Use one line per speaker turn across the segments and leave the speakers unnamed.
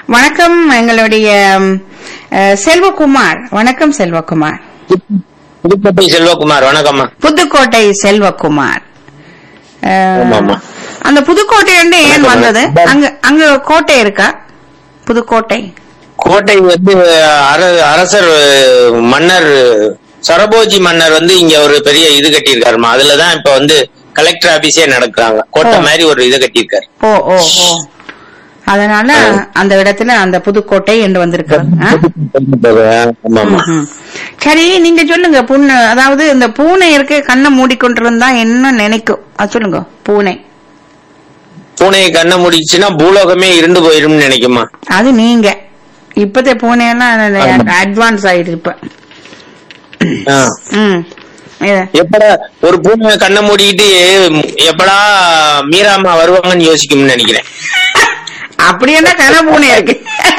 வணக்கம் எங்களுடைய ம், அஹ், செல்வகுமார் வணக்கம் செல்வகுமார்
புதுக்கோட்டை செல்வகுமார் வணக்கம்மா
புதுக்கோட்டை செல்வகுமார் அஹ்,
ஆமாமா.
அந்த புதுக்கோட்டை வந்து ஏன்
வணக்கம்,
வந்தது
வணக்கம்.
அங்க அங்க கோட்டை இருக்கா புதுக்கோட்டை
கோட்டை வந்து அர- அரசர் மன்னர் சரபோஜி மன்னர் வந்து இங்க ஒரு பெரிய இது கட்டியிருக்காருமா அதுலதான் இப்ப வந்து கலெக்டர் ஆபீஸே நடக்கிறாங்க கோட்டை
ஓ.
மாதிரி ஒரு இது கட்டியிருக்காரு
ஓ ஓ ஓ அதனால அந்த இடத்துல அந்த புதுக்கோட்டை என்று வந்திருக்கிறது ஆ?
ஆமாமா
ம்ஹும். சரி நீங்க சொல்லுங்க பூனை அதாவது இந்த பூனை இருக்கு கண்ணை மூடிக்கொண்டிருந்தா என்ன நினைக்கும் அது சொல்லுங்க பூனை
பூனை கண்ணை முடிச்சுன்னா பூலோகமே இருண்டு போயிரும்னு நினைக்குமா
அது நீங்க இப்பதே பூனை
ஆமா.
எல்லாம் அட்வான்ஸ் ஆயிடுது இப்ப
ஆ.
ம் இது.
எப்படா ஒரு பூனை கண்ணை மூடிக்கிட்டு எப்படா மீராமா வருவாங்கன்னு யோசிக்கும்னு நினைக்கிறேன்
அப்படி என்ன கன பூனை இருக்கு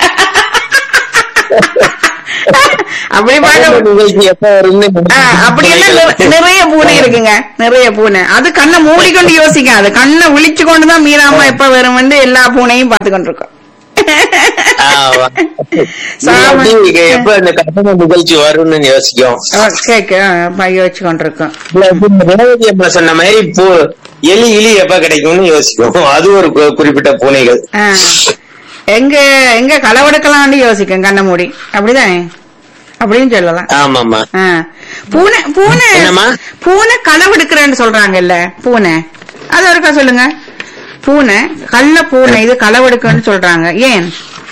அப்படி பார்க்க
நிகழ்ச்சி எப்ப வரும்னு
ஆ, அப்படி எல்லாம் நிற- நிறைய பூனை இருக்குங்க நிறைய பூனை அது கண்ணை மூடிக்கொண்டு யோசிக்காது கண்ணை விழிச்சு கொண்டுதான் மீராமா எப்ப வரும் வந்து எல்லா பூனையும் பார்த்து கொண்டிருக்கோம்
ஆமா.
சாமி.
நீ எப்படி எப்ப இந்த கட்டண நிகழ்ச்சி வரும்னு யோசிக்கும்
கேக்கு யோசிச்சு கொண்டிருக்கோம்
இல்ல, இப்ப இந்த ரேவதி அம்மா சொன்ன மாதிரி பூ எலி இலி எப்ப கிடைக்கும்னு யோசிக்கும் அது ஒரு கு- குறிப்பிட்ட பூனைகள்
ஆ. எங்க எங்க களவெடுக்கலாம்னு யோசிக்கும் கண்ணை மூடி அப்படிதானே அப்படின்னு சொல்லலாம்
ஆமாமா
ஆ. பூனை பூனை
என்னம்மா?
பூனை களவெடுக்கிறேன்னு சொல்றாங்கல்ல பூனை அது ஒருக்கா சொல்லுங்க பூனை கள்ள பூனை இது களவெடுக்கன்னு சொல்றாங்க ஏன்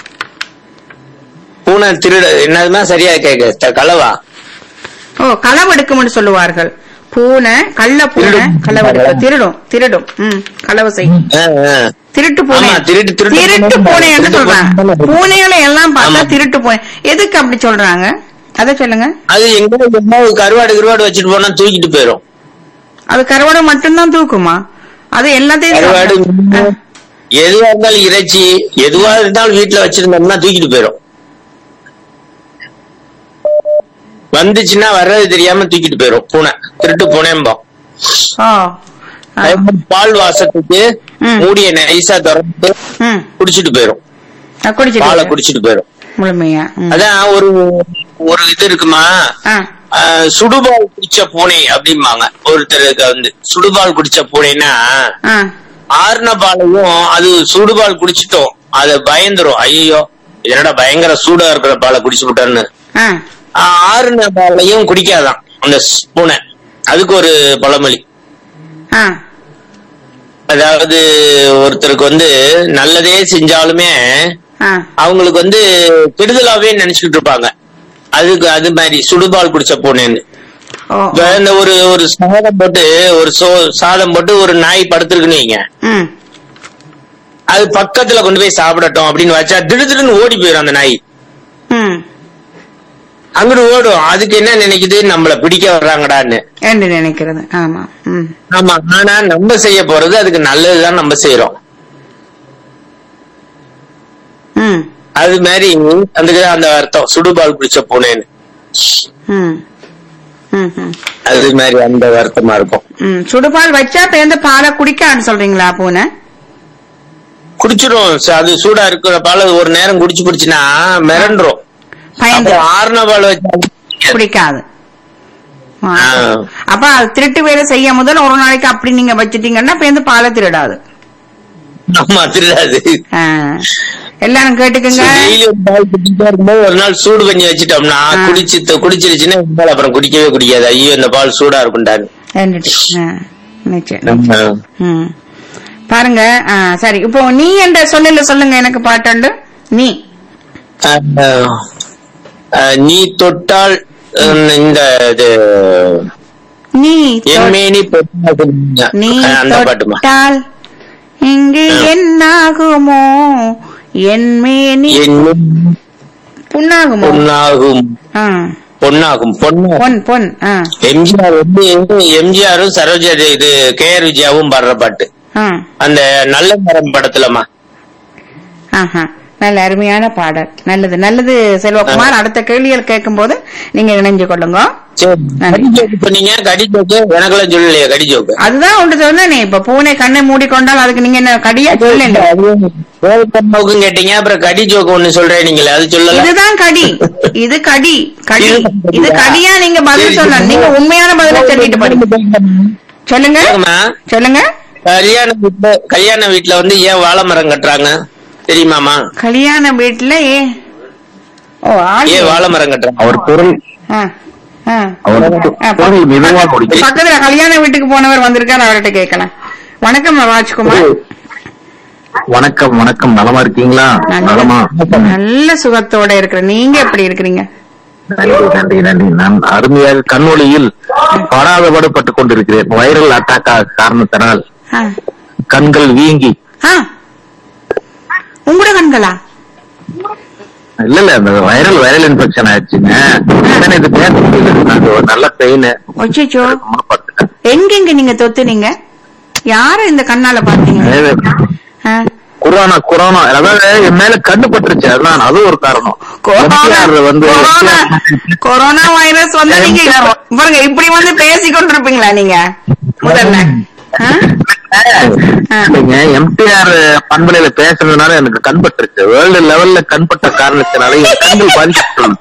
பூனை திருட என்னதுன்னா சரியா கேக்கு த- களவா
ஓ களவெடுக்கும்னு சொல்லுவார்கள் பூனை கள்ள பூனை
திருடும்.
களவெடுக்க திருடும் திருடும் ம் களவு செய்யும்
ஆ, ஆ.
திருட்டு பூனை
ஆமா, திருட்டு- திருட்டு
திருட்டு
பூனை.
பூனைன்னு
திருட்டு
சொல்றாங்க
பூனை.
பூனைகளை எல்லாம் பார்த்தா
ஆமா.
திருட்டு பூனை எதுக்கு அப்படி சொல்றாங்க அத சொல்லுங்க
அது எங்க எங்கேயாவது கருவாடு கருவாடு வச்சுட்டு போனா தூக்கிட்டு போயிரும்
அது கருவாடை மட்டும்தான் தூக்குமா அது எல்லாத்தையும்
கருவாடு
சாப்பிடும்.
மீன், எதுவா இருந்தாலும் இறைச்சி எதுவா இருந்தாலும் வீட்டுல வச்சிருந்தோம்னா தூக்கிட்டு போயிரும் வந்துச்சுன்னா வர்றது தெரியாம தூக்கிட்டு போயிரும் பூனை திருட்டு பூனைம்போம்
ஆ. ஓ ஆ.
அதே மாதிரி பால் வாசத்துக்கு
ம்.
மூடிய நைஸா திறந்து
ம்
குடிச்சிட்டு போயிரும்
ஆ, குடிச்சிட்டு
பாலை
இருக்கு.
குடிச்சிட்டு போயிரும்
முழுமையா ம்.
அதான் ஒரு ஒரு இது இருக்குமா
ஆ.
ஆஹ், சுடுபால் குடிச்ச பூனை அப்படிம்பாங்க ஒருத்தருக்கு வந்து சுடுபால் குடிச்ச பூனைன்னா
ஆ.
ஆறுன பாலையும் அது சுடுபால் குடிச்சிட்டோம் அது பயந்துரும் ஐயோ என்னடா பயங்கர சூடா இருக்கிற பாலை குடிச்சு விட்டான்னு
ஆ.
ஆஹ், ஆறுன பாலையும் குடிக்காதான் அந்த ஸ்- பூனை அதுக்கு ஒரு பழமொழி
ஆ.
அதாவது ஒருத்தருக்கு வந்து நல்லதே செஞ்சாலுமே
ஆ.
அவங்களுக்கு வந்து கெடுதலாவே நினைச்சுக்கிட்டு இருப்பாங்க அதுக்கு அது மாதிரி சுடுபால் குடிச்ச பூனைன்னு
ஓ
இப்ப இந்த ஒரு ஒரு சாதம் போட்டு ஒரு சோ சாதம் போட்டு ஒரு நாய் படுத்திருக்குன்னு வைங்க
ம்
அது பக்கத்துல கொண்டு போய் சாப்பிடட்டும் அப்படின்னு வச்சா திடுதிடுன்னு ஓடி போயிடும் அந்த நாய்
ம்
அங்கிட்டு ஓடும் அதுக்கு என்ன நினைக்குது நம்மள பிடிக்க வர்றாங்கடான்னு
என்று நினைக்கிறது ஆமா ம்
ஆமா ஆனா நம்ம செய்ய போறது அதுக்கு நல்லதுதான் நம்ம செய்யறோம்
ம்
அது மாதிரி அதுக்கு அந்த அர்த்தம் சுடுபால் குடிச்ச பூனைன்னு
ம் ம் ம்
அது மாதிரி அந்த அர்த்தமா இருக்கும்
ம் சுடுபால் வச்சா பேருந்து பாலை குடிக்கான்னு சொல்றீங்களா பூனை
குடிச்சிரும் ச- அது சூடா இருக்கிற பால் அது ஒரு நேரம் குடிச்சு குடிச்சுன்னா மிரண்டுரும்
பயந்து
அப்போ ஆறுன பால் வச்சா
குடிக்காது ஆ.
ஆ.
அப்ப அது திருட்டு வேலை செய்ய முதல் ஒரு நாளைக்கு அப்படி நீங்க வச்சிட்டீங்கன்னா பேருந்து பாலை திருடாது
ஆமா திருடாது
ஆ. எல்லாரும் கேட்டுக்குங்க
டெய்லி ஒரு பால் குடிச்சிட்டே இருக்கும்போது ஒரு நாள் சூடு பண்ணி வச்சுட்டோம்னா
ஆ.
குடிச்சு குடிச்சிருச்சுன்னா இனிமேல் அப்புறம் குடிக்கவே குடிக்காது ஐயோ இந்த பால் சூடா இருக்கும்டாரு
ரெண்டுட்டு. ஆ. நிச்சயம் ம். பாருங்க ஆ, சரி இப்போ நீ என்ற சொல்லல சொல்லுங்க எனக்கு பாட்டாண்டு நீ
நீ தொட்டால் உம், இந்த இது
நீ தொ-
என்மேனி பொன்னாகும்.
நீ
அந்த பாட்டுமா
தொட்டால் இங்கு என்னாகுமோ என்மேனி
என்
புண்ணாகுமோ
பொன்னாகும்
ஆ.
பொன்னாகும் பொன்னாகும்
பொன் பொன் ஆ.
எம்ஜிஆர் வந்து எம்ஜிஆரும் சரோஜா இது கே ஆர் விஜயாவும் பாடுற பாட்டு
ஆ.
அந்த நல்ல மரம் படத்துலமா
ஆஹா. நல்ல அருமையான பாடல் நல்லது நல்லது செல்வகுமார் அடுத்த கேள்விகள் கேட்கும் போது நீங்க இணைஞ்சு கொள்ளுங்க
சரி
நன்றி.
கடி ஜோக்கு சொன்னீங்க கடி ஜோக்கு எனக்கெல்லாம் சொல்லலையே கடி ஜோக்கு
அதுதான் ஒன்று சொன்னேனே இப்ப பூனை கண்ணை மூடிக்கொண்டால் அதுக்கு நீங்க என்ன கடியா சொல்லுங்க
ஜோக்கும் கேட்டீங்க அப்புறம் கடி ஜோக்கு ஒண்ணு சொல்றேன் நீங்களே அது சொல்லல
இதுதான் கடி இது கடி கடி இது கடியா நீங்க பதில்
சரி,
சொல்லலாம் நீங்க உண்மையான பதில சொல்லிட்டு போறீங்க சொல்லுங்க
கேக்குமா?
சொல்லுங்க
கல்யாண வீட்டுல கல்யாண வீட்டுல வந்து ஏன் வாழை மரம் கட்டுறாங்க தெரியுமாமா
கல்யாண வீட்டுல ஏ ஓ ஆளு
ஏன் வாழை மரம் கட்டுறாங்க
அவர் குரல்
ஆ, ஆ.
அவர்
ஆ,
குரல் மெதுவா முடிக்கும்
பக்கத்துல கல்யாண வீட்டுக்கு போனவர் வந்திருக்காரு அவர்கிட்ட கேட்கலாம் வணக்கம் ராஜ்குமார்
வணக்கம் வணக்கம் நலமா இருக்கீங்களா நலமா
நல்ல நல்ல சுகத்தோட இருக்கிற நீங்க எப்படி இருக்கிறீங்க
நன்றி நன்றி நன்றி நான் அருமையாக கண்ணொளியில் படாதபடுபட்டுக் கொண்டிருக்கிறேன் வைரல் அட்டாக் காரணத்தினால்
ஆ.
கண்கள் வீங்கி
ஆ. உங்களோட கண்களா
இல்ல இல்ல இந்த வைரல் வைரல் இன்ஃபெக்ஷன் ஆயிடுச்சுங்க உடனே இது பேச முடியல அது ஒரு நல்ல பெயின்
ஒச்சோ
படுத்துட்டேன்
எங்கெங்க நீங்க தொத்துனீங்க யார இந்த கண்ணால பாத்தீங்க ஆ.
கொரோனா கொரோனா அதாவது என் மேல கண்ணு பட்டுருச்சு அதுதான் அது ஒரு காரணம்
கொரோனா
MTR வந்து
கொரோனா கொரோனா வைரஸ் வந்து நீங்க இப்ப- பாருங்க இப்படி வந்து பேசிக் கொண்டிருப்பீங்களா நீங்க முதல்ல ஆ? ஆ.
இல்லைங்க எம்டிஆர் பண்பலையில பேசுறதுனால எனக்கு கண் பட்டுருச்சு வேர்ல்டு லெவல்ல கண் பட்ட காரணத்தினால என் கண்கள் பாதிக்கப்பட்டு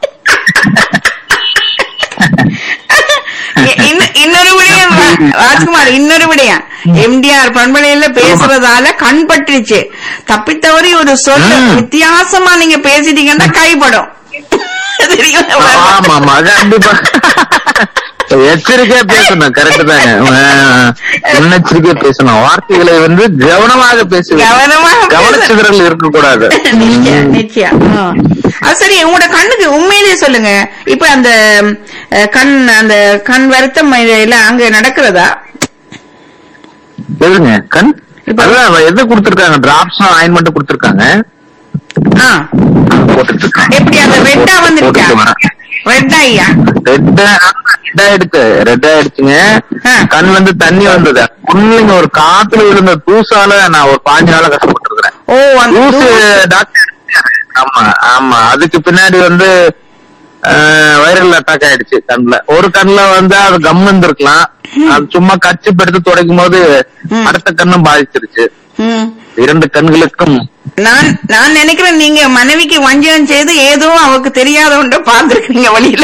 இ- இன்ன- இன்னொரு விடயம் ரா- ராஜ்குமார் இன்னொரு விடயம் எம்டிஆர் பண்பலையில பேசுறதால கண் பட்டுருச்சு தப்பித்தவறி ஒரு சொல்
ம்.
வித்தியாசமா நீங்க பேசிட்டீங்கன்னா கைப்படும் தெரியுமா?
ஆமா ஆமா அது கண்டிப்பா எச்சரிக்கையா பேசணும் கரெக்ட் தாங்க ஆஹ், முன்னெச்சரிக்கையா பேசணும் வார்த்தைகளை வந்து கவனமாக பேசுவேன்
கவனமாக பேச-
கவனச்சிதறல் இருக்கக்கூடாது
நிச்சயம் நிச்சயம் ஆ. அது சரி உங்களோட கண்ணுக்கு உண்மையிலேயே சொல்லுங்க இப்ப அந்த அஹ், கண் அந்த கண் வருத்தம் எல்லாம் அங்க நடக்கிறதா
எதுங்க கண்
இப்ப-
அதான் எது கொடுத்திருக்காங்க டிராப்ஸும் ஆயின்மெண்ட் கொடுத்திருக்காங்க
ஆ.
போட்டுட்டு இருக்கேன்
எப்படி அந்த ரெட்டா வந்துருச்சா
போட்டுட்டு வரேன்.
ரெட்டா ஐயா
ரெட் ரெட் ஆயிடுச்சு ரெட் ஆயிடுச்சுங்க
ஆ.
கண் வந்து தண்ணி வந்தது புள்ளைங்க ஒரு காத்துல விழுந்த தூசால நான் ஒரு பாஞ்சு நாளா கஷ்டப்பட்டு இருக்கிறேன்
ஓ அந்த
தூசு
தூசு-
டாக்டர் எடுத்தாரு. ஆமா ஆமா அதுக்கு பின்னாடி வந்து வைரல் அட்டாக் ஆயிடுச்சு கண்ணுல ஒரு கண்ணுல வந்து அது கம் இருந்திருக்கலாம் அது சும்மா கச்சி எடுத்து துடைக்கும் போது
ம்.
அடுத்த கண்ணும் பாதிச்சிருச்சு
ம்.
இரண்டு கண்களுக்கும்
நான் நான் நினைக்கிறேன் நீங்க மனைவிக்கு வஞ்சகம் செய்து ஏதோ அவருக்கு தெரியாத ஒன்றை பார்த்திருக்கீங்க வழியில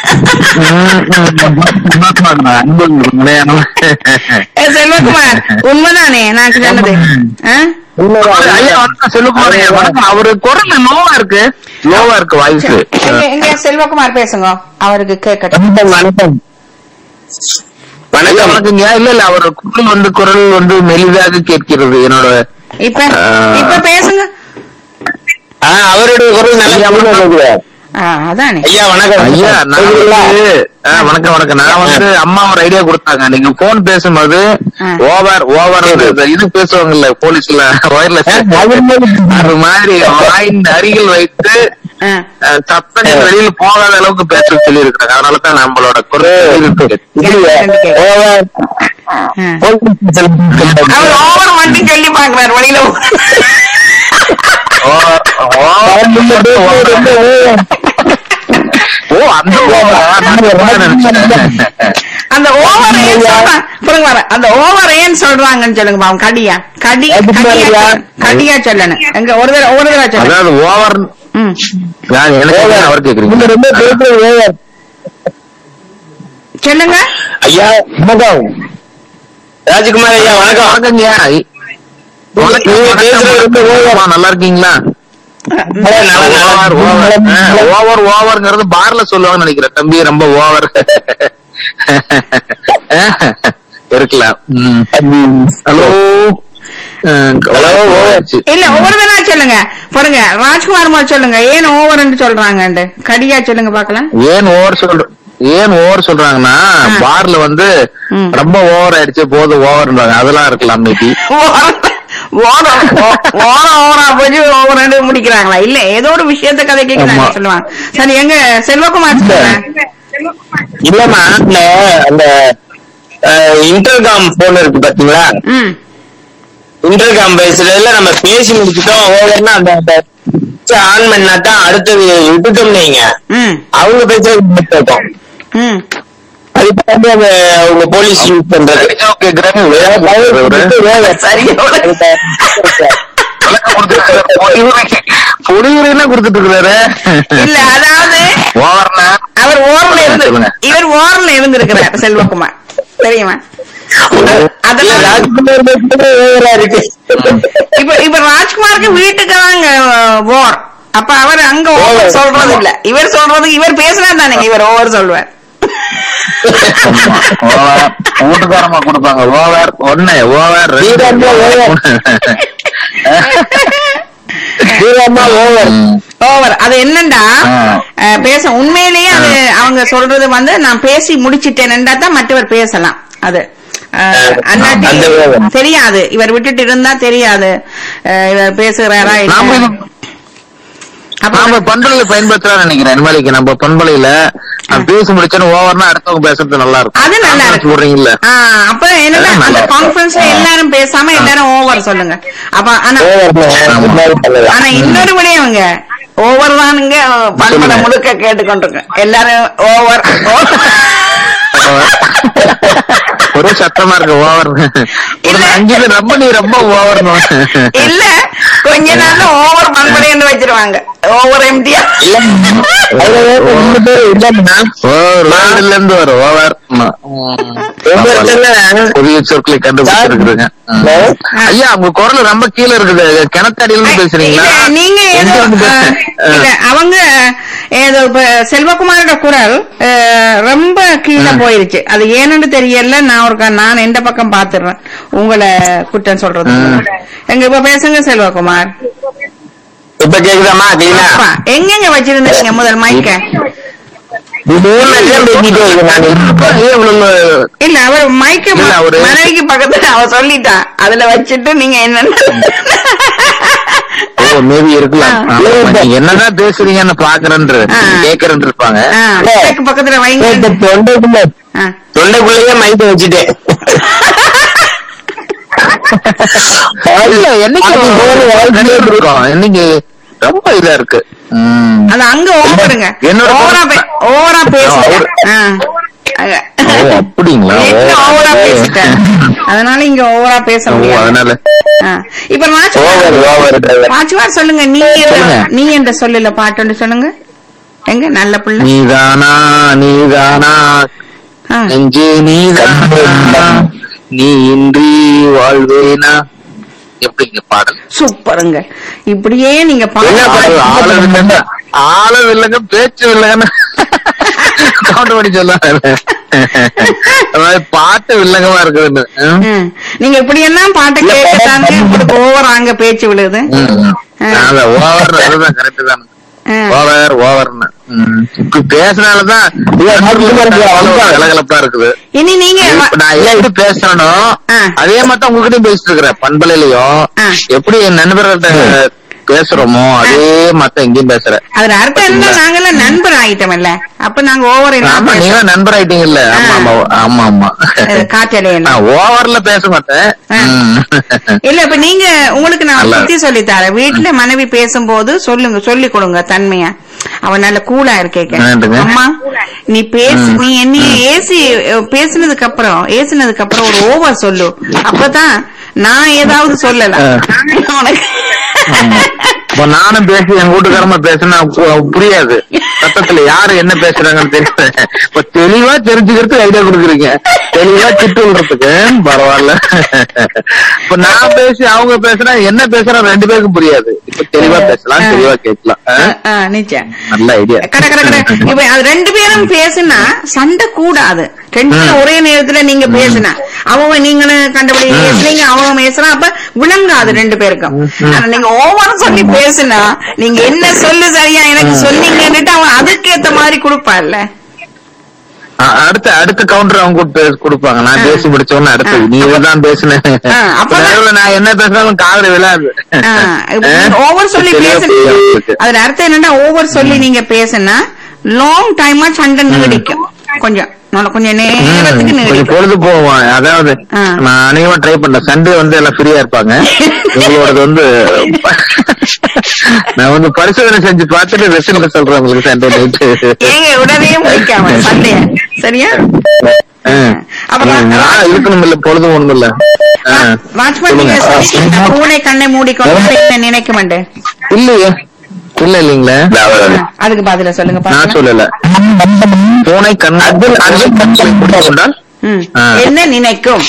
அன்பு உண்மையான
ஏ, செல்வகுமார் உண்மைதானே நான் சொன்னது ஆ?
ஐயா வணக்கம் செல்வகுமார் ஐயா வணக்கம் அவரு குரல் லோவா இருக்கு லோவா இருக்கு வாய்ஸ்
எங்க எங்க செல்வகுமார் பேசுங்க அவருக்கு கேட்கட்டும்
வணக்கம்
வணக்கம் வணக்கங்க இல்ல இல்ல அவர் குரல் வந்து குரல் வந்து மெலிதாக கேட்கிறது என்னோட
இப்ப
ஆ.
இப்ப பேசுங்க
ஆ, அவருடைய குரல் நல்லா
ஆ, அதானே
ஐயா வணக்கம்
ஐயா நான் வந்து ஆ, வணக்கம் வணக்கம் நான் வந்து அம்மா ஒரு ஐடியா கொடுத்தாங்க நீங்க போன் பேசும்போது
ஆ.
ஓவர் ஓவர் இது பேசுவாங்கல்ல போலீஸ்ல ஒயர்லெஸ் அது மாதிரி வாயின் அருகில் வைத்து
ஆ.
ஆ, சத்தங்கள் வெளியில போகாத அளவுக்கு பேச சொல்லி இருக்காங்க அதனால தான் நம்மளோட குரல் இருக்கு.
ஆ. அவர் ஓவர் மட்டும் சொல்லி பாக்குறாரு வழியில
ஓ- ஓவர் ஓ அந்த ஓவரா நான் ஓவர் நினைச்சேன்.
அந்த ஓவர் ஏன் சொல்றாங்க பாருங்க பாரு, அந்த ஓவர் ஏன் சொல்றாங்கன்னு சொல்லுங்க பாவம் கடியா கடி கடியா கடியா சொல்லணும் எங்க ஒரு தடவை ஒரு தடவை சொல்லுங்க
அதாவது ஓவர்
ம்.
நான் எனக்கு அவர் கேக்குறீங்க
சொல்லுங்க
ஐயா வணக்கம் ராஜ்குமார் ஐயா வணக்கம்
வணக்கங்கய்யா வணக்கம்,
நீங்க பேசுறது ரொம்ப
வணக்கம். அம்மா, நல்லா இருக்கீங்களா ஓவர் ஓவர் ஓவர் ஓவர்ங்கிறது பார்ல சொல்லுவாங்கன்னு நினைக்கிறேன் தம்பி ரொம்ப ஓவர் இருக்கலாம் ஹலோ ஹலோ
இல்ல ஒவ்வொரு தடவை சொல்லுங்க பாருங்க ராஜ்குமார் மாதிரி சொல்லுங்க ஏன் ஓவர்ன்னு சொல்றாங்க கடியா சொல்லுங்க பாக்கலாம்
ஏன் ஓவர் சொல்ற ஏன் ஓவர் சொல்றாங்கன்னா
ஆ.
பார்ல வந்து
ம்.
ரொம்ப ஓவர் ஆயிடுச்சு போது ஓவர்ன்றாங்க அதெல்லாம் இருக்கலாம் மேபி
ஓரம் ஓரம் ஓரா போய் ஓவரண்டு முடிக்கிறாங்களா இல்ல ஏதோ ஒரு விஷயத்த கதை கேட்கிறாங்க
ஆமா.
சொல்லுவாங்க சரி எங்க செல்வகுமார் சொல்லுங்க
இல்லம்மா இந்த அந்த இன்டர்காம் போன் இருக்கு பாத்தீங்களா
ம்
இன்டர்காம் பேசுறதுல நம்ம பேசி முடிச்சுட்டோம் ஓவர்னா அந்த ஆன் பண்ணா தான் அடுத்தது விட்டுட்டோம்னு வைங்க
ம்
அவங்க பேசுறது கேட்கும்
ம்
அதுக்கு வந்து அவங்க அவங்க போலீஸ் யூஸ் பண்றது
கேக்குறாங்க வேற பயந்து இவரு.
சரியா
பொடியுரைனா கொடுத்துட்டு இருக்கிறாரு
இல்ல அதாவது
ஓவர்னா
அவர் ஓரல இருந்து
சொல்லுங்க.
இவர் ஓரல இருந்திருக்கிறார் செல்வகுமார் தெரியுமா அதெல்லாம்
ராஜ்குமார் மட்டுமே ஓவரா இருக்கு
இப்ப இப்ப ராஜ்குமாருக்கு வீட்டுக்கு தாங்க ஓர் அப்ப அவர் அங்க ஓவர்
Over.
சொல்றது இல்ல இவர் சொல்றது இவர் பேசினா தானே இவர் ஓவர் சொல்வார்
ஓவர் வீட்டுக்காரமா கொடுப்பாங்க ஓவர் ஒண்ணு over
Veeramma over. Veeramma over
over அது என்னண்டா
ஆ.
அஹ், பேச உண்மையிலேயே அது அவங்க சொல்றது வந்து நான் பேசி முடிச்சிட்டேன்டா தான் மற்றவர் பேசலாம் அது அஹ், அல்லாட்டி
அந்த over.
தெரியாது இவர் விட்டுட்டு இருந்தா தெரியாது அஹ், இவர் பேசுகிறாரா
நாம
இல்ல
இது-
அப்ப
நாம பண்பலையில பயன்படுத்தலாம் நினைக்கிறேன் நிர்மலிக்கு நம்ம பண்பலையில நான் பேசி முடிச்சோன்னு ஓவர்னா அடுத்தவங்க பேசுறது நல்லா இருக்கும்
அது நல்லா இருக்கு
சொல்றீங்கல்ல
ஆ, அப்ப என்னன்னா
அதான்
அந்த
நல்லா இருக்கு.
கான்ஃபரன்ஸ்ல எல்லாரும் பேசாம எல்லாரும் ஓவர் சொல்லுங்க அப்ப ஆனா
ஓவர்
ஆனா இன்னொரு விடையவங்க ஓவர் தானுங்க பண்பட
சொல்லுங்க.
முழுக்க கேட்டுக்கொண்டிருக்கேன் எல்லாரும் ஓவர்
ஒரே சத்தமா இருக்கு ஓவர் ஒரு
இல்ல.
அஞ்சு பேர் ரொம்ப நீ ரொம்ப ஓவர்
இல்ல கொஞ்ச நாள்ல ஓவர் பண்படைன்னு வச்சிருவாங்க ஓவர் எம்டியா
ஓவர் வேர்ல்டுல இருந்து வரும் ஓவர் புதிய சொற்களை கண்டுபிடிச்சிருக்குதுங்க ஐயா உங்க குரல் ரொம்ப கீழே இருக்குது கிணத்தடியில இருந்து பேசுறீங்களா
நீங்க
எங்க
ஏதோ
இருந்து
அஹ்,
பேசுறீங்க?
இல்ல அவங்க ஏதோ இப்ப செல்வகுமாரோட குரல் அஹ், ரொம்ப கீழே போயிருச்சு அது ஏன்னு தெரியல நான் ஒரு நான் எந்த பக்கம் பாத்துறேன் உங்களை குற்றம் சொல்றது எங்க இப்ப பேசுங்க செல்வகுமார்
இப்ப கேக்குதாமா தீனா
அப்பா, எங்கெங்க வச்சிருந்தீங்க முதல் மைக்க
மூணு லட்சம் பேசிட்டே இருக்கு நான்
ஏன் இவ்வளவு
இல்ல அவர் மைக்க
இல்ல, அவரு-
மனைவிக்கு பக்கத்துல அவ சொல்லிட்டா அதுல வச்சுட்டு நீங்க என்னன்னு
ஓ மேபி இருக்கலாம்
ஆ.
ஆமா, நீங்க என்னதான் பேசுறீங்கன்னு பாக்குறேன்ற
ஆ.
கேக்குறேன்னு இருப்பாங்க
ஆ, மைக்கு பக்கத்துல வைங்க
இப்ப தொண்டைக்குள்ள
ஆ.
தொண்டைக்குள்ளேயே மைக்க வச்சுட்டேன்
இல்ல என்னைக்கு
அது போல வாழ்க்கையே
இருக்கும் என்னைக்கு ரொம்ப இதா இருக்கு ம்.
அது அங்க ஓவருங்க
என்னோட
ஓவரா பே- ஓவரா பேசிட்டேன் ஆ. அங்க-
ஓ அப்படிங்களா
நெட்ல ஓவரா பேசிட்டேன் அதனால இங்க ஓவரா பேச
ஓ,
முடியாது
அதனால
ஆ. இப்ப
ஓவர்
ராஜ்குமார்
ஓவர்
ராஜ்குமார் சொல்லுங்க நீ என்ற
சொல்லுங்க.
நீ என்ற சொல்லல பாட்டு சொல்லுங்க எங்க நல்ல பிள்ளை
நீதானா நீதானா
ஆ.
நெஞ்சு நீதானா நீ இன்றி வாழ்வேனா எப்படிங்க பாடல்
சூப்பருங்க இப்படியே நீங்க
என்ன
பாட்டு
பாட்டு?
ஆளு இல்லைங்க ஆளு இல்லைங்க பேச்சு இல்லைங்க கவுண்ட் பண்ணி சொல்லுவாங்க அதாவது பாட்டு வில்லங்கமா இருக்குதுன்னு ம்.
ம். நீங்க இப்படி எல்லாம் பாட்டை கேட்கத்தாங்க உங்களுக்கு ஓவர் அங்க பேச்சு விழுது
ம். அதான் ஓவர் அதுதான் கரெக்ட் தான்
ஆ.
ஓவர் ஓவர்னு ம். இப்படி பேசுனாலதான் கலகலப்பா இருக்குது
இனி நீங்க
இப்ப நான் எப்படி பேசுறேனோ
ஆ.
அதே மாதிரி தான் உங்ககிட்டயும் பேசிட்டு இருக்கிறேன் பண்பலையிலயும்
ஆ.
எப்படி என் நண்பர்கள்ட்ட பேசுறோமோ அதே மாதிரி எங்கேயும் பேசுறேன்
அதுல அர்த்தம் என்ன நாங்கெல்லாம் நண்பர் ஆயிட்டோம்ல அப்ப நாங்க ஓவர்
ஆமா
எல்லாம்
நீங்க
பேச-
நண்பர் ஆயிட்டீங்கல்ல ஆமா ஆமா ஆமா ஆமா
அது காற்றலை எல்லாம்
நான் ஓவர்ல பேச மாட்டேன்
ஆ.
ம்.
இல்ல இப்ப நீங்க உங்களுக்கு நான்
நல்லா.
சுத்தி சொல்லி தரேன் வீட்டுல மனைவி பேசும்போது சொல்லுங்க சொல்லி கொடுங்க தன்மையா அவன் நல்ல கூலா இருக்கேக்க
என்னதுங்க?
அம்மா நீ பேசு நீ என்ன ஏசி பேசினதுக்கு அப்புறம் ஏசினதுக்கு அப்புறம் ஒரு ஓவர் சொல்லு அப்பதான் நான் ஏதாவது சொல்லலாம் உனக்கு
ஆமா. இப்ப நானும் பேசி என் வீட்டுக்காரமா பேசினா பு- புரியாது சத்தத்துல யாரு என்ன பேசுறாங்கன்னு தெரியல இப்ப தெளிவா தெரிஞ்சுக்கிறதுக்கு ஐடியா கொடுக்குறீங்க தெளிவா திட்டு விடுறதுக்கு பரவாயில்ல இப்ப நான் பேசி அவங்க பேசுனா என்ன பேசுறா ரெண்டு பேருக்கும் புரியாது இப்ப தெளிவா பேசலாம் தெளிவா கேட்கலாம் ஆ?
ஆ, நிச்சயம்
நல்ல ஐடியா
கட கட கட இப்ப அது ரெண்டு பேரும் பேசினா சண்டை கூடாது ரெண்டு பேரும் ஒரே நேரத்துல நீங்க பேசினா அவங்க நீங்களும் கண்டபடி பேசுறீங்க அவங்க பேசுறான் அப்ப விளங்காது ரெண்டு பேருக்கும் ஆனா நீங்க ஓவர் சொல்லி பேசினா நீங்க என்ன சொல்லு சரியா எனக்கு சொன்னீங்கன்னுட்டு அவன் அதுக்கேத்த மாதிரி கொடுப்பான்ல
அ- அடுத்த அடுத்த கவுண்டர் அவங்க கொடுத்து- கொடுப்பாங்க நான் பேசி முடிச்ச உடனே அடுத்து
ஆ.
நீ இதுதான் பேசுனேன்
ஆ, அப்பதான்-
நடுவுல நான் என்ன பேசினாலும் காதுல விழாது
ஓவர் சொல்லி
தெளிவா
பேச
புரியும் அவங்களுக்கு.
அதுல அர்த்தம் என்னன்னா ஓவர் சொல்லி நீங்க பேசுனா லாங் டைமா சண்டை நீடிக்கும் கொஞ்சம் நல்ல கொஞ்சம் நேரத்துக்கு
கொஞ்சம்
நீடிக்கும்
பொழுது போவோம் அதாவது
ஆ.
நான் அநேகமா ட்ரை பண்ணேன் சண்டே வந்து எல்லாம் ஃப்ரீயா இருப்பாங்க உங்களோடது வந்து நான் வந்து பரிசோதனை செஞ்சு பார்த்துட்டு ரிசல்ட் சொல்றேன் உங்களுக்கு சண்டே நைட்டு
ஏங்க உடனே முடிக்காம சண்டைய சரியா அப்ப
நான் இருக்கணும் இல்ல பொழுதும் ஒண்ணும் இல்ல ஆ.
வாட்ச்மேன் நீங்க
சொல்லுங்க.
சொல்லிட்டீங்க, பூனை கண்ணை மூடிக்கொண்டு என்ன நினைக்க மாட்டேன்
இல்லையே இல்ல இல்லீங்களே
அதுக்கு பதில சொல்லுங்க
நான்
பாக்கலாம்.
சொல்லல பூனை கண் கொண்டால்
ம்.
ஆ.
என்ன நினைக்கும்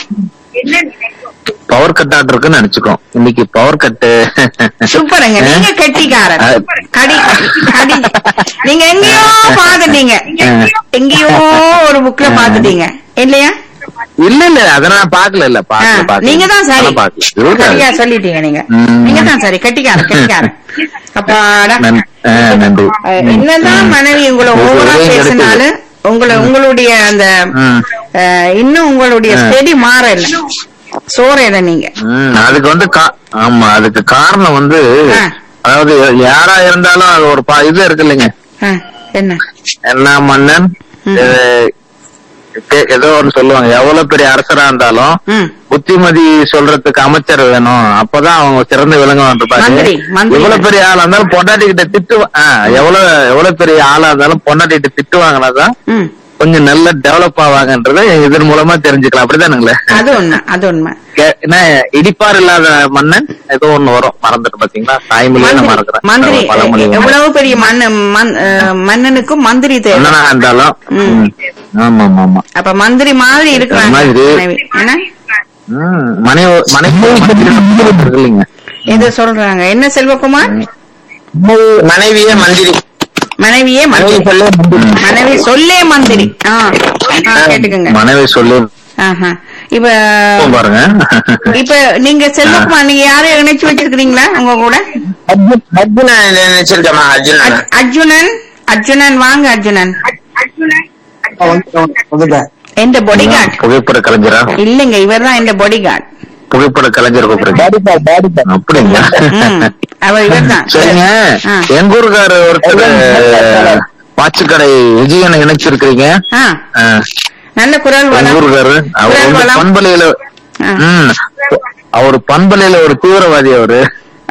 பவர் கட் ஆட் இருக்குன்னு நினைச்சுக்கோ இன்னைக்கு பவர் கட்டு
சூப்பருங்க நீங்க கெட்டிக்காரன் கடி கடி நீங்க எங்கேயோ பாத்துட்டீங்க எங்கேயோ ஒரு புக்ல பாத்துட்டீங்க இல்லையா
இல்ல இல்ல அத நான் பாக்கல இல்ல
ஆ,
பாக்கல பாக்கல
நீங்க தான் சரி
அதெல்லாம் பாக்கல. இருக்காது.
சரியா சொல்லிட்டீங்க நீங்க
ம்.
நீங்க தான் சரி கெட்டிக்காரன் கெட்டிக்காரன் அப்பாடா
நன்- ஆ, நன்றி
அஹ், என்னதான்
ம்.
மனைவி உங்களை
ஒரு
ஓவரா
உதவி
பேசினாலும் உங்களை உங்களுடைய அந்த
ம்.
அஹ், இன்னும் உங்களுடைய
ஆ.
ஸ்டெடி மாறல சோறையில நீங்க
ம், அதுக்கு வந்து கா- ஆமா அதுக்கு காரணம் வந்து
ஆ.
அதாவது யாரா இருந்தாலும் அது ஒரு பா- இது இருக்கு இல்லைங்க
ஆ, என்ன
என்ன மன்னன்
ம்.
அஹ், ஏ- ஏதோ ஒண்ணு சொல்லுவாங்க எவ்வளவு பெரிய அரசரா இருந்தாலும்
ம்
புத்திமதி சொல்றதுக்கு அமைச்சர் வேணும் அப்பதான் அவங்க சிறந்து விளங்குவான்
மந்திரி, மந்திரி.
எவ்வளவு பெரிய ஆளா இருந்தாலும் பொண்டாட்டி கிட்ட திட்டு ஆ, எவ்வளவு எவ்வளவு பெரிய ஆளா இருந்தாலும் பொண்டாட்டி கிட்ட திட்டுவாங்கனாதான்
ம்
கொஞ்சம் நல்ல டெவலப் ஆவாங்கன்றத இதன் மூலமா தெரிஞ்சுக்கலாம் அப்படிதானுங்களே
அது உண்மை அது உண்மை
கே- என்ன இடிப்பார் இல்லாத மன்னன் ஏதோ ஒண்ணு வரும் மறந்துட்டு பாத்தீங்களா தாய்மொழியை நான்
மந்திரி மந்திரி
மறக்கிறேன் பழமொழி ஒண்ணு.
எவ்வளவு பெரிய மன்ன மன்- அஹ், மன்னனுக்கும் மந்திரி தேவை
மன்னனா இருந்தாலும்
ம்.
ம். ஆமா ஆமா ஆமா
அப்ப மந்திரி மாதிரி இருக்கிறாங்க
மாதிரி.
மனைவி. என்ன
ம். மனைவி மனைவி இருக்கு இல்லைங்க
எது சொல்றாங்க என்ன செல்வகுமார்
மனைவியே மந்திரி
மனைவியே மந்திரி மனைவி சொல்லே மந்திரி ஆ ஆ, கேட்டுக்கங்க
மனைவி சொல்லு
ஆஹா. இப்ப
பாருங்க
இப்ப நீங்க செல்வகுமார் நீங்க யாரையும் இணைச்சு வச்சிருக்கீங்களா உங்க கூட
அர்ஜுனா நினைச்சிருக்கமா அர்ஜுனா
அர்ஜ்- அர்ஜுனன் அர்ஜுனன் வாங்க அர்ஜுனன் எந்த பொடிகார்ட்
புகைப்பட கலைஞரா
இல்லைங்க இவர்தான் எந்த பொடிகார்ட்
புகைப்பட கலைஞர் கூப்பிடுறீங்க அப்படிங்களா
ம். அவர் இவர்தான்
சரிங்க
ஆ.
எங்க ஊருக்காரு ஒருத்தர் வாட்சுக்கடை விஜயனை இணைச்சிருக்கிறீங்க
ஆ,
ஆ.
நல்ல குரல்
எங்க
வளம்
ஊருக்காரு அவர்
குரல்
வந்து
வளம்
பண்பலையில
ஆ.
ம் அவர் பண்பலையில ஒரு தீவிரவாதி அவரு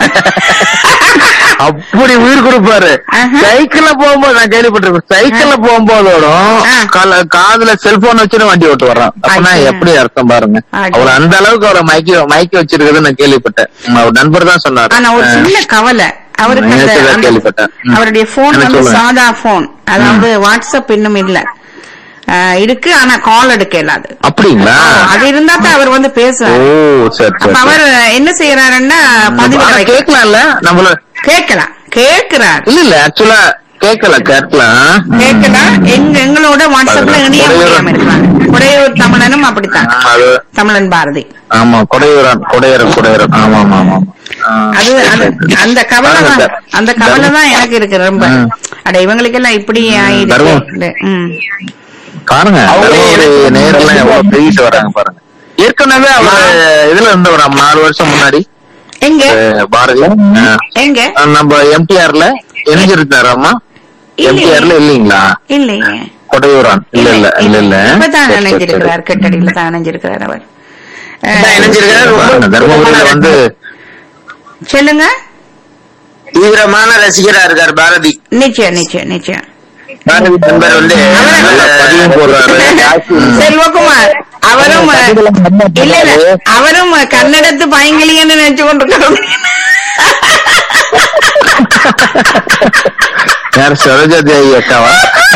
அப்படி உயிர் கொடுப்பாரு
ஆஹா.
சைக்கிள்ல போகும்போது நான் கேள்விப்பட்டிருக்கேன் சைக்கிள்ல போகும்போதோடும்
ஆ.
கால- காதுல செல்போன் வச்சுட்டு வண்டி ஓட்டு வர்றான் அப்படின்னா
ஐயா.
எப்படி அர்த்தம் பாருங்க
ஐயா.
அவர் அந்த அளவுக்கு அவரை மயக்கி மயக்கி வச்சிருக்கிறதுன்னு நான் கேள்விப்பட்டேன் அவர் நண்பர் தான் சொன்னாரு
ஆனா ஒரு
ஆ.
சின்ன கவலை அவருக்கு அந்த-
நேத்து தான்
அந்த-
கேள்விப்பட்டேன். ம்.
அவருடைய போன்
என்ன
வந்து
சொல்லுங்க.
சாதா போன் அதாவது வாட்ஸ்அப் இன்னும் இல்ல ஆ, இருக்கு ஆனா கால் எடுக்க இயலாது
அப்படிங்களா
அது இருந்தா தான் அவர் வந்து
ஓ
பேசுவார்
சரி
அப்ப
சரி
அவர் என்ன செய்யறாருன்னா பதிவிட
ஆனா
வைக்க
கேட்கலாம்ல நம்மள
கேட்கலாம் கேட்கிறார்
இல்ல இல்ல ஆக்சுவலா கேட்கல கேட்கலாம்
கேட்கலாம் எங்க எங்களோட வாட்ஸ்அப்ல இணைய
கொடையூர்.
முடியாம இருக்காங்க கொடையூர் தமிழனும் அப்படித்தான்
ஆமா, அது
தமிழன் பாரதி
ஆமா கொடையூரன் கொடையரன் கொடையரன் ஆமா ஆமா ஆமா ஆமா. ஆ,
அது அது அந்த கவலை
பாருங்க
தான்
சார்.
அந்த கவலை தான் எனக்கு இருக்கு ரொம்ப
ம்.
அட இவங்களுக்கெல்லாம் இப்படி
தர்மம்.
ஆயிடுச்சு ம்.
பாருங்க
அவங்களே
தருமபுரி நேரெல்லாம் எவ்வளவு பெருகிட்டு வராங்க பாருங்க ஏற்கனவே அவர் இதுல இருந்தவர் நம்ம நாலு வருஷம் முன்னாடி
எங்க
அஹ், பாரதி ஆ.
எங்க
அஹ், நம்ம எம்டிஆர்ல இணைஞ்சிருந்தாராமா எம்டிஆர்ல இல்லீங்களா
இல்லையே
கொடையூரான் இல்ல இல்ல இல்ல இல்ல
இப்பதான்
சரி, சரி, சரி.
இணைஞ்சிருக்கிறார் கெட்டடியில தான் இணைஞ்சிருக்கிறார் அவர்
இதான்
அஹ்,
இணைஞ்சிருக்காரு.
பாருங்க, தர்மபுரியில வந்து
சொல்லுங்க
தீவிரமான ரசிகரா இருக்கார் பாரதி
நிச்சயம் நிச்சயம் நிச்சயம்
பாரதி நண்பர் வந்து
நல்ல பதிவும் போடுறாரு
செல்வகுமார் அவரும் இல்ல இல்ல அவரும் கன்னடத்து பயங்கிலின்னு நினைச்சு கொண்டிருக்காரு
யார் சரோஜா தேவி அக்காவா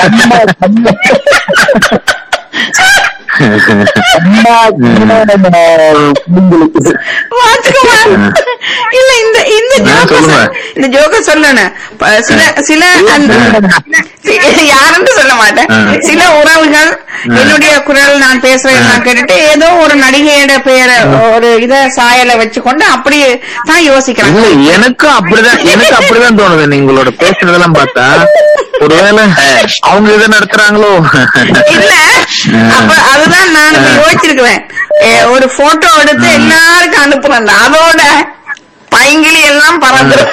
ராஜ்குமார் இல்ல இந்த இந்த
ஆ,
ஜோக்க
சொல்லுங்க.
இந்த ஜோக்க சொல்லணும் ப- சில சில அந்த சி- யாருன்னு சொல்ல மாட்டேன்
ஆ.
சில உறவுகள் என்னுடைய குரல் நான் பேசுறேன் நான் கேட்டுட்டு ஏதோ ஒரு நடிகையோட பெயரை ஒரு இத சாயலை வச்சுக்கொண்டு அப்படி தான் யோசிக்கிறாங்க
இல்ல எனக்கும் அப்படிதான் எனக்கு அப்படிதான் தோணுது நீங்களோட பேசுறதெல்லாம் பார்த்தா ஒருவேளை அவங்க இதை நடத்துறாங்களோ
இல்ல அப்ப அதுதான் நான் இப்ப யோசிச்சிருக்கிறேன் ஏ, ஒரு போட்டோ எடுத்து எல்லாருக்கும் அனுப்புறேன் அதோட பைங்கிலி எல்லாம் பறந்துரும்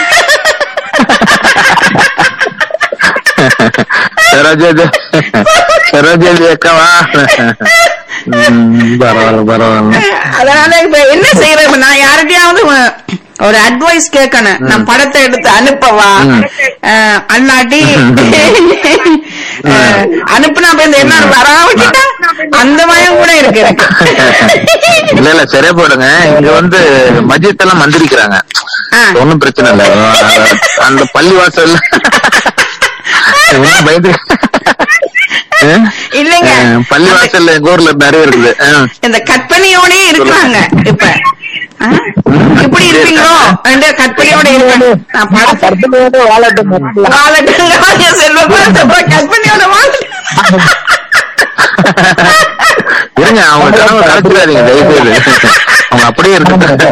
சரோஜா தே- சரோஜா தேவி அக்காவா ம், பரவாயில்ல பரவாயில்ல
அதனால இப்ப என்ன செய்யறேன் இப்ப நான் யார்கிட்டயாவது ஒரு அட்வைஸ் கேட்கணும் நான் படத்தை எடுத்து அனுப்பவா
ம்.
அஹ், அல்லாட்டி அஹ், அனுப்புனா அப்ப இந்த என்ன வராவிட்டா அந்த பயம் கூட இருக்கு எனக்கு
இல்ல இல்ல சரியா போடுங்க இங்க வந்து மஜித் எல்லாம் மந்திரிக்கிறாங்க
ஆ.
ஒண்ணும் பிரச்சனை இல்ல அந்த பள்ளி வாசல் ஒண்ணும் பயந்து
இல்லைங்க.
அஹ், பள்ளி வாசல்ல எங்க ஊர்ல நிறைய இருக்குது அஹ்.
இந்த கற்பனையோடயே இருக்கிறாங்க இப்ப ஆ? இப்படி இருப்பீங்களோ அந்த கற்பனையோட இருக்காங்க நான் படம்
கற்பனையோட வாழட்டும்
வாழட்டுங்க செல்வ கற்பனையோட வாழட்டும்
இருங்க அவங்க கனவு கலைச்சிடாதீங்க தயவு செய்து அவங்க அப்படியே இருக்கு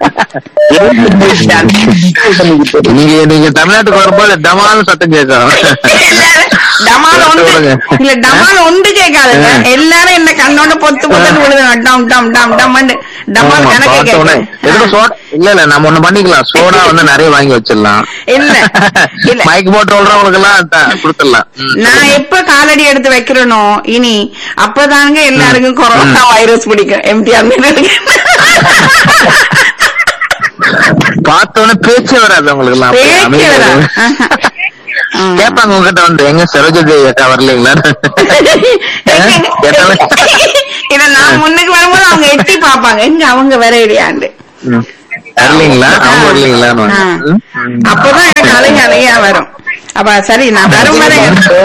நீங்க நீங்க தமிழ்நாட்டுக்கு வரும்போது டமால் சத்தம் கேட்கும்
டமால் ஒன்று
சொல்லுங்க.
இல்ல டமால் ஒன்று கேட்காதுங்க எல்லாரும் என்ன கண்ணோட பொத்து பொத்து விழுதுங்க டம் டம் டம் டம் டமால்
ஆமா,
கணக்கு
பார்த்த உடனே, எதுக்கு
கேட்கும்
சோடா இல்ல இல்ல நம்ம ஒண்ணு பண்ணிக்கலாம் சோடா வந்து நிறைய வாங்கி வச்சிடலாம்
இல்ல, இல்ல.
மைக் போட்டு விடுறவங்களுக்கு எல்லாம் கொடுத்துடலாம் ம்.
நான் எப்ப காலடி எடுத்து வைக்கிறேனோ இனி அப்பதாங்க எல்லாருக்கும் கொரோனா வைரஸ் பிடிக்கும் எம்டிஆர்
பார்த்த உடனே பேச்சே வராது உங்களுக்கு எல்லாம் அப்படியே
பேச்சு
அமைதியா
வரா.
இருக்கும்.
ஆஹா. ஆ.
கேட்பாங்க உங்ககிட்ட வந்து எங்க சரோஜதேவி அக்கா வரலீங்களா கேட்டாலே
இல்ல நான் முன்னுக்கு வரும்போது அவங்க எட்டி பாப்பாங்க எங்க அவங்க வேற இல்லையாண்டு
ம். வரலீங்களா அவங்க வரலீங்களான்னு
ஆ.
வாங்க. ம்.
அப்பதான் எனக்கு அலை அலையா வரும் அப்ப சரி நான் வரும் வரை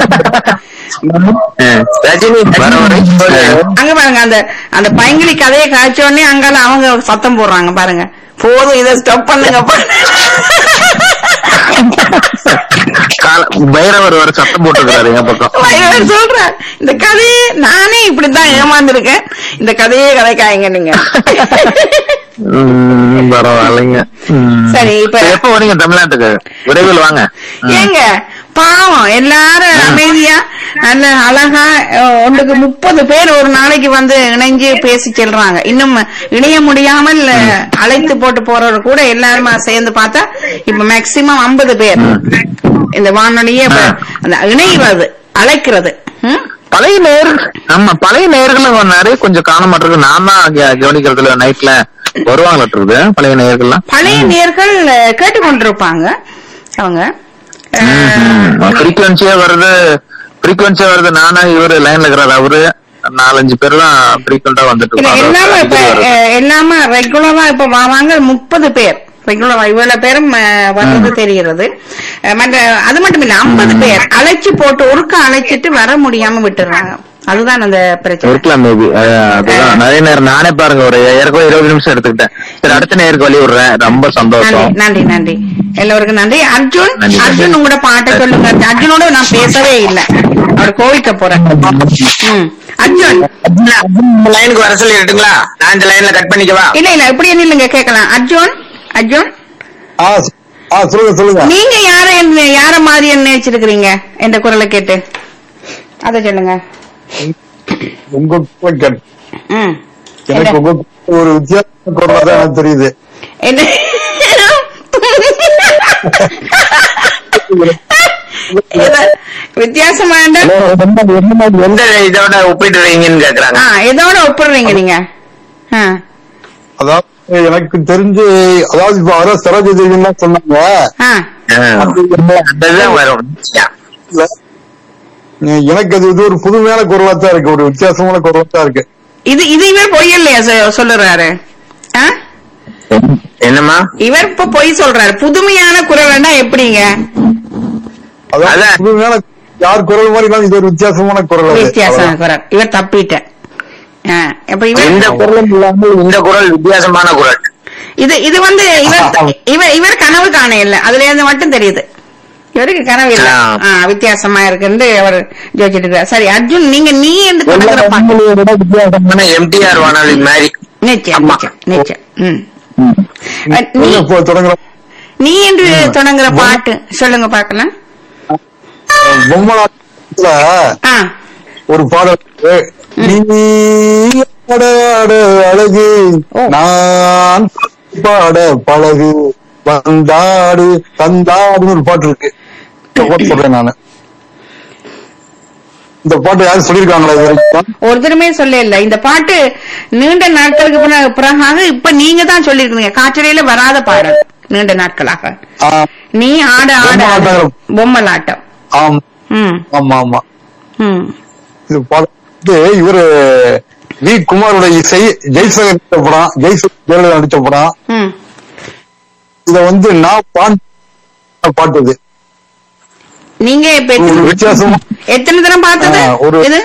ஆ.
ரஜினி
வர வரை
அங்க பாருங்க அந்த அந்த பைங்கிலி கதையை காய்ச்ச உடனே அங்கால அவங்க சத்தம் போடுறாங்க பாருங்க போதும் இதை ஸ்டாப் பண்ணுங்க
கால- பைரவர் வர சத்தம் போட்டுக்கிறாரு என் பக்கம்
வயவர் சொல்றார் இந்த கதையே நானே இப்படித்தான் ஏமாந்துருக்கேன் இந்த கதையே கதைக்காயங்க நீங்க
ம், பரவாயில்லைங்க ம்.
சரி, இப்ப-
சரி, எப்ப வரீங்க தமிழ்நாட்டுக்கு விரைவில் வாங்க ம்.
ஏங்க பாவம் எல்லாரும் அமைதியா நல்ல அழகா அஹ், ஒன்றுக்கு முப்பது பேர் ஒரு நாளைக்கு வந்து இணைஞ்சு பேசி செல்றாங்க இன்னும் இணைய முடியாமல் அஹ், அழைத்து போட்டு போறவர் கூட எல்லாருமா சேர்ந்து பார்த்தா இப்ப மேக்சிமம் ஐம்பது பேர் இந்த வானொலியே இப்ப அந்த இணைவது அழைக்கிறது ம்?
பழைய நேர் ஆமா பழைய நேர்களும் நிறைய கொஞ்சம் காண மாட்டிருக்கு நான் தான் கே- கவனிக்கிறதுல நைட்ல வருவாங்களா இருக்குது பழைய நேர்கள்லாம்
பழைய நேர்கள் அஹ், கேட்டுக்கொண்டிருப்பாங்க அவங்க அஹ்,
ஃப்ரீக்வன்சியா வருது ஃப்ரீக்வன்சியா வருது நானா இவரு லைன்ல இருக்கிறாரு அவரு நாலஞ்சு பேர் தான் ஃப்ரீக்வெண்டா வந்துட்டு
இல்ல
இருப்பாங்க.
எல்லாமே இப்ப
அடிக்கடி வருது.
அஹ், எல்லாமே ரெகுலரா இப்ப வாங்க முப்பது பேர் ரெகுலரா இவ்வளவு பேரும் அஹ், வர்றது தெரிகிறது அஹ், மற்ற அது மட்டும் இல்ல ஐம்பது பேர் அழைச்சு போட்டு ஒருக்க அழைச்சிட்டு வர முடியாம விட்டுறாங்க அதுதான் அந்த பிரச்சனை
இருக்கலாம் மேபி அதுதான் நிறைய நேரம் நானே பாருங்க ஒரு ஏற்கனவே இருபது நிமிஷம் எடுத்துக்கிட்டேன் சரி அடுத்த நேருக்கு வழி விடுறேன் ரொம்ப
நன்றி
சந்தோஷம்
நன்றி நன்றி எல்லோருக்கும் நன்றி அர்ஜுன்
நன்றி,
அர்ஜுன்
நன்றி.
உங்களோட பாட்டை சொல்லுங்க அர்ஜுனோட நான் பேசவே இல்லை அவர் கோவிக்க போறேன் ம். அர்ஜுன்
லைனுக்கு வர சொல்லிட்டுங்களா நான் இந்த லைன்ல கட் பண்ணிக்கவா
இல்ல இல்ல இப்படி இல்லைங்க கேட்கலாம் அர்ஜுன் அர்ஜுன்
ஆ ஆ சொல்லுங்க சொல்லுங்க
நீங்க யார என்ன- யார மாதிரி என்ன நினைச்சிருக்கிறீங்க என்ற குரலை கேட்டு அத சொல்லுங்க
உங்க குரல் கேட்டு
ம்.
எனக்கு
என்ன-
உங்க குரல் ஒரு வித்தியாச குரலா தான் எனக்கு தெரியுது
என்ன ஏதோ வித்தியாசமா இருந்தா
எந்த இதோட ஒப்பிடுறீங்கன்னு கேக்குறாங்க
ஆ, எதோட ஒப்பிடுறீங்க நீங்க ஆ.
அதாவது எனக்கு தெரிஞ்சு அதாவது இப்ப வர சரோஜ தேவின்னா சொன்னாங்க
ஆ.
அதுதான் வரும்
இல்ல, எனக்கு அது இது ஒரு புதுமையான குரலா தான் இருக்கு ஒரு வித்தியாசமான குரலா தான் இருக்கு
இது இது இவர் பொய் இல்லையா சொ- சொல்லுறாரு ஆ?
என்னம்மா
இவர் இப்ப பொய் சொல்றாரு புதுமையான குரல்னா எப்படிங்க
அதாவது
அதான்.
புதுமையான யார் குரல் மாதிரி இல்லாம இது ஒரு வித்தியாசமான குரல் அது.
வித்தியாசமான குரல் இவர் தப்பிட்ட ஆ, அப்ப இவர்
எந்த குரலும் இல்லாமல் இந்த குரல் வித்தியாசமான குரல்
இது இது வந்து இவர் இவர் இவர் கனவு காண இல்ல அதுல இருந்து மட்டும் தெரியுது இவருக்கு கனவு இல்ல
ஆ.
ஆ, வித்தியாசமா இருக்குன்னு அவர் ஜோதிச்சிட்டு இருக்காரு சரி அர்ஜுன் நீங்க நீ என்று தொடங்குற பாட்டு
வித்தியாசமான எம்டிஆர் வானொலி மாதிரி
நிச்சயம்
ஆமா.
நிச்சயம் நிச்சயம் ம். அஹ், நீ
நீங்க இப்போ தொடங்குற
நீ என்று தொடங்குற பாட்டு சொல்லுங்க பாக்கலாம்
பொம்மலாட்டத்துல
ஆ
ஒரு பாடல் இருக்கு. நீ ஆட ஆட அழகு நான் பாட பழகு வந்தாடு தந்தாடுன்னு ஒரு பாட்டு இருக்கு இந்த பாட்டு சொல்றேன் நானு இந்த பாட்டு யாரும் சொல்லியிருக்காங்களா இது வரைக்கும்
ஒருத்தருமே சொல்ல இல்ல இந்த பாட்டு நீண்ட நாட்களுக்கு பிற- பிறகாக இப்ப நீங்க தான் சொல்லிருக்கீங்க காற்றலையில வராத பாடல் நீண்ட நாட்களாக
ஆ,
நீ ஆட ஆட ஆட.
பொம்மலாட்டம்.
பொம்மலாட்டம்
ஆம்
ம்
ஆமா ஆமா
ம்
இது பாட்டு வந்து இவரு வி குமாரோட இசை ஜெய்சங்கர் நடிச்ச படம் ஜெய்சங்கர் ஜெயலலிதா நடிச்ச படம்
ம்
இத வந்து நான் பான் பாட்டு இது
நீங்க இப்ப
ஒரு
எத்தனை-
வித்தியாசம்
எத்தனை தரம் பார்த்தது
ஆ, ஒரு-
இது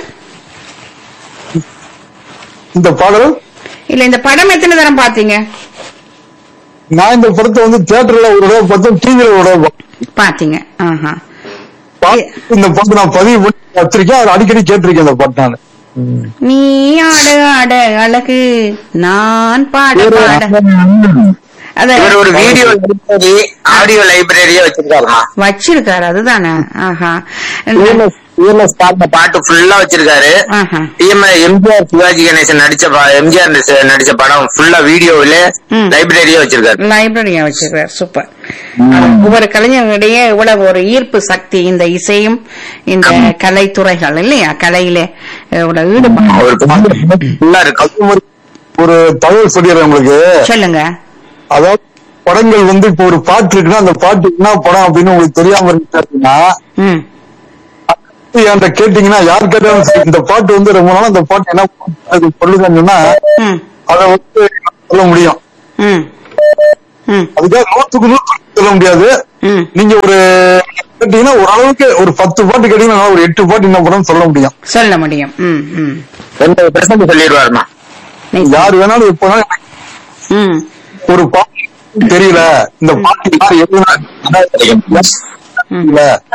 இந்த பாடல்
இல்ல இந்த படம் எத்தனை தரம் பாத்தீங்க
நான் இந்த படத்தை வந்து தியேட்டர்ல ஒரு தடவை பார்த்தேன் டிவில ஒரு தடவை பார்த்தேன்.
பாத்தீங்க ஆஹா
பாட்டு இந்த பாட்டு நான் பதிவு பண்ணி வச்சிருக்கேன் அதை அடிக்கடி கேட்டிருக்கேன் இந்த பாட்டு நான்
நீ ஆட ஆட அழகு நான் பாட பாட அத
இவர் ஒரு வீடியோ லைப்ரரி ஆடியோ லைப்ரரியே வச்சிருக்காருமா
வச்சிருக்காரு அதுதானே ஆஹா
டிஎம்எஸ் பாடின பாட்டு ஃபுல்லா வச்சிருக்காரு
ஆஹா
டிஎம்எஸ் எம்ஜிஆர் சிவாஜி கணேசன் நடிச்ச பா- எம்ஜிஆர் நடிச்ச- நடிச்ச படம் ஃபுல்லா வீடியோவில
ம்.
லைப்ரரியே வச்சிருக்காரு
லைப்ரரியா வச்சிருக்காரு சூப்பர் ஒவ்வொரு கலைஞர்களிடையே இவ்வளவு ஒரு ஈர்ப்பு சக்தி இந்த இசையும் இந்த கலைத்துறைகள் இல்லையா கலையில இவ்வளவு ஈடுபாடு
அவருக்கு ஃபுல்லா இருக்கு
அதே மாதிரி ஒரு தகவல் சொல்லிடுறேன் உங்களுக்கு
சொல்லுங்க
அதாவது படங்கள் வந்து இப்போ ஒரு பாட்டு இருக்குன்னா அந்த பாட்டு என்ன படம் அப்படின்னு உங்களுக்கு தெரியாம இருந்துச்சுன்னா
ம்
என்கிட்ட கேட்டீங்கன்னா யார் கேட்டாலும் சரி, இந்த பாட்டு வந்து ரொம்ப நாளா அந்த பாட்டு என்ன பாட்டு அது சொல்லுங்கன்னு சொன்னா
ம்
அதை வந்து சொல்ல முடியும்
ம் ம்
அதுக்காக நூத்துக்கு நூறு சொல்ல முடியாது
ம்
நீங்க ஒரு கேட்டீங்கன்னா ஓரளவுக்கு ஒரு பத்து பாட்டு கேட்டீங்கன்னா ஒரு எட்டு பாட்டு என்ன படம் சொல்ல முடியும்
சொல்ல முடியும் ம் ம்
எண்பது பெர்சன்ட் சொல்லிடுவாருமா
நிச்சயம்.
யார் வேணாலும் எப்போனாலும்
ம்
ஒரு பாட்டு தெரியல இந்த பாட்டு யார் எழுதுனா
ம்
தெரியல